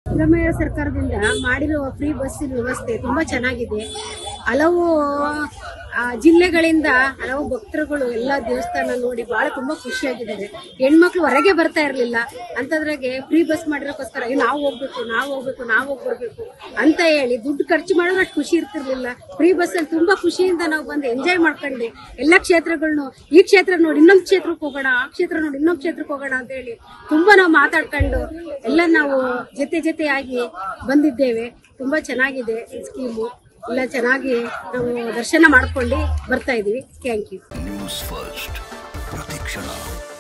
ಸಿದ್ದರಾಮಯ್ಯ ಸರ್ಕಾರದಿಂದ ಮಾಡಿರುವ ಫ್ರೀ ಬಸ್ಸಿನ ವ್ಯವಸ್ಥೆ ತುಂಬಾ ಚೆನ್ನಾಗಿದೆ ಹಲವು ಆ, ಜಿಲ್ಲೆಗಳಿಂದ ಹಲವು ಭಕ್ತರುಗಳು ಎಲ್ಲಾ ದೇವಸ್ಥಾನ ನೋಡಿ ಬಹಳ ತುಂಬಾ ಖುಷಿಯಾಗಿದ್ದಾರೆ ಹೆಣ್ಮಕ್ಳು ಹೊರಗೆ ಬರ್ತಾ ಇರ್ಲಿಲ್ಲ ಅಂತದ್ರಾಗೆ ಫ್ರೀ ಬಸ್ ಮಾಡಿರೋಕ್ಕೋಸ್ಕರ ಅಯ್ಯೋ, ನಾವು ಹೋಗ್ಬೇಕು ನಾವು ಹೋಗ್ಬೇಕು ನಾವು ಹೋಗಿ ಬರ್ಬೇಕು ಅಂತ ಹೇಳಿ ದುಡ್ಡು ಖರ್ಚು ಮಾಡಿದ್ರೆ ಅಷ್ಟು ಖುಷಿ ಇರ್ತಿರ್ಲಿಲ್ಲ ಫ್ರೀ ಬಸ್ ಅಲ್ಲಿ ತುಂಬಾ ಖುಷಿಯಿಂದ ನಾವು ಬಂದು ಎಂಜಾಯ್ ಮಾಡ್ಕೊಂಡೆ ಎಲ್ಲಾ ಕ್ಷೇತ್ರಗಳನ್ನು ಈ ಕ್ಷೇತ್ರ ನೋಡಿ ಇನ್ನೊಂದು ಕ್ಷೇತ್ರಕ್ಕೆ ಹೋಗೋಣ ಆ ಕ್ಷೇತ್ರ ನೋಡಿ ಇನ್ನೊಂದು ಕ್ಷೇತ್ರಕ್ಕೆ ಹೋಗೋಣ ಅಂತ ಹೇಳಿ ತುಂಬಾ ನಾವು ಮಾತಾಡ್ಕೊಂಡು ಎಲ್ಲ ನಾವು ಜೊತೆ ಜೊತೆಯಾಗಿ ಬಂದಿದ್ದೇವೆ ತುಂಬಾ ಚೆನ್ನಾಗಿದೆ ಈ ಸ್ಕೀಮು ಎಲ್ಲ ಚೆನ್ನಾಗಿ ನಾವು ದರ್ಶನ ಮಾಡ್ಕೊಂಡು ಬರ್ತಾ ಇದೀವಿ ಥ್ಯಾಂಕ್ ಯು ನ್ಯೂಸ್ ಫಸ್ಟ್ ಪ್ರತಿಕ್ಷಣ